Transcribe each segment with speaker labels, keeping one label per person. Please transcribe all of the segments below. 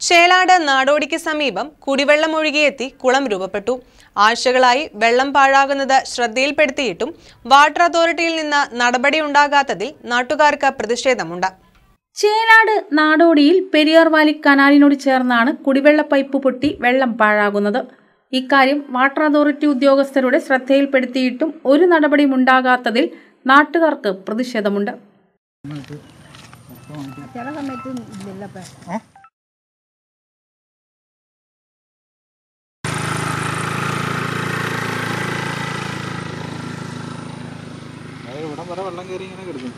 Speaker 1: ചേലാട് നാടോടിക്ക് സമീപം കുടിവെള്ളം ഒഴുകിയെത്തി കുളം രൂപപ്പെട്ടു ആഴ്ചകളായി വെള്ളം പാഴാകുന്നത് ശ്രദ്ധയിൽപ്പെടുത്തിയിട്ടും വാട്ടർ അതോറിറ്റിയിൽ നിന്ന് നടപടിയുണ്ടാകാത്തതിൽ നാട്ടുകാർക്ക് പ്രതിഷേധമുണ്ട്
Speaker 2: ചേലാട് നാടോടിയിൽ പെരിയാർ വാലി കനാലിനോട് ചേർന്നാണ് കുടിവെള്ള പൈപ്പ് പൊട്ടി വെള്ളം പാഴാകുന്നത് ഇക്കാര്യം വാട്ടർ അതോറിറ്റി ഉദ്യോഗസ്ഥരുടെ ശ്രദ്ധയിൽപ്പെടുത്തിയിട്ടും ഒരു നടപടിയും ഉണ്ടാകാത്തതിൽ നാട്ടുകാർക്ക് പ്രതിഷേധമുണ്ട്
Speaker 3: ചില സമയത്ത് ഇല്ലല്ലോ ഇപ്പം
Speaker 4: അതായത് ഇവിടം വരെ വെള്ളം കയറി ഇങ്ങനെ കിടക്കും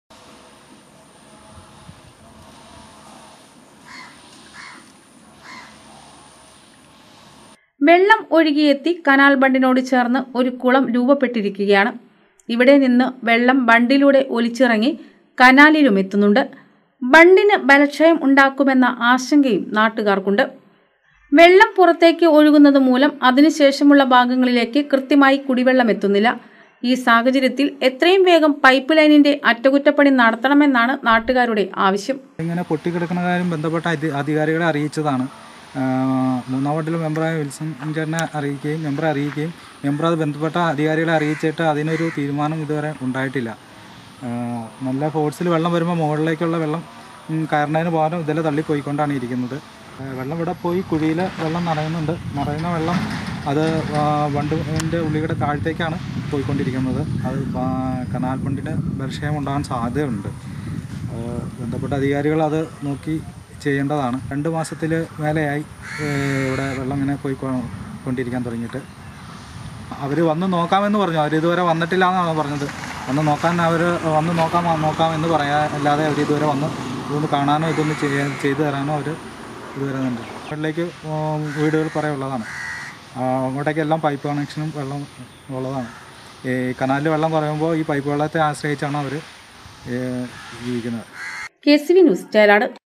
Speaker 2: വെള്ളം ഒഴുകിയെത്തി കനാൽ ബണ്ടിനോട് ചേർന്ന് ഒരു കുളം രൂപപ്പെട്ടിരിക്കുകയാണ് ഇവിടെ നിന്ന് വെള്ളം ബണ്ടിലൂടെ ഒലിച്ചിറങ്ങി കനാലിലും എത്തുന്നുണ്ട് ബണ്ടിന് ബലക്ഷയം ഉണ്ടാക്കുമെന്ന ആശങ്കയും നാട്ടുകാർക്കുണ്ട് വെള്ളം പുറത്തേക്ക് ഒഴുകുന്നത് മൂലം അതിനുശേഷമുള്ള ഭാഗങ്ങളിലേക്ക് കൃത്യമായി കുടിവെള്ളം എത്തുന്നില്ല ഈ സാഹചര്യത്തിൽ എത്രയും വേഗം പൈപ്പ് ലൈനിന്റെ അറ്റകുറ്റപ്പണി നടത്തണമെന്നാണ് നാട്ടുകാരുടെ ആവശ്യം
Speaker 4: ഇങ്ങനെ പൊട്ടിക്കിടക്കുന്ന കാര്യം ബന്ധപ്പെട്ട അധി- അധികാരികളെ അറിയിച്ചതാണ് ആ, മൂന്നാം വാർഡിലെ മെമ്പറായ വിൽസൺ ചേട്ടനെ അറിയിക്കുകയും മെമ്പറെ അറിയിക്കുകയും മെമ്പർ അത് ബന്ധപ്പെട്ട അധികാരികളെ അറിയിച്ചിട്ട് അതിനൊരു തീരുമാനം ഇതുവരെ ഉണ്ടായിട്ടില്ല ആ, നല്ല ഫോഴ്സിൽ വെള്ളം വരുമ്പോൾ മുകളിലേക്കുള്ള വെള്ളം ഉം, കയറുന്നതിന് പകരം ഇതിലെ തള്ളിപ്പോയിക്കൊണ്ടാണ് ഇരിക്കുന്നത് ആ, വെള്ളം ഇവിടെ പോയി കുഴിയിൽ വെള്ളം നിറയുന്നുണ്ട് നിറയുന്ന വെള്ളം അത് ആ, ബണ്ടിൻ്റെ ഉള്ളിയുടെ താഴത്തേക്കാണ് പോയിക്കൊണ്ടിരിക്കുന്നത് അത് ബാ- കനാൽ ബണ്ടിന് ബലക്ഷയം ഉണ്ടാകാൻ സാധ്യതയുണ്ട് ഏഹ് ബന്ധപ്പെട്ട അധികാരികൾ അത് നോക്കി ചെയ്യേണ്ടതാണ് രണ്ട് മാസത്തിൽ മേലെയായി ഏഹ് ഇവിടെ വെള്ളം ഇങ്ങനെ പോയി കൊ- കൊണ്ടിരിക്കാൻ തുടങ്ങിയിട്ട് അവർ വന്ന് നോക്കാമെന്ന് പറഞ്ഞു അവർ ഇതുവരെ വന്നിട്ടില്ല എന്നാണ് പറഞ്ഞത് വന്ന് നോക്കാൻ അവർ വന്ന് നോക്കാം നോക്കാം എന്ന് പറയാൻ അല്ലാതെ അവർ ഇതുവരെ വന്ന് ഇതൊന്ന് കാണാനോ ഇതൊന്ന് ചെയ്യാൻ ചെയ്തു തരാനോ അവർ ഇതുവരെ ഉണ്ട് വീട്ടിലേക്ക് വീടുകൾ കുറേ ഉള്ളതാണ് ആ, അങ്ങോട്ടേക്കെല്ലാം പൈപ്പ് കണക്ഷനും വെള്ളം ഉള്ളതാണ് ഈ കനാലിൽ വെള്ളം കുറയുമ്പോൾ ഈ പൈപ്പ് വെള്ളത്തെ ആശ്രയിച്ചാണ് അവർ ജീവിക്കുന്നത്
Speaker 2: K C V news Chelad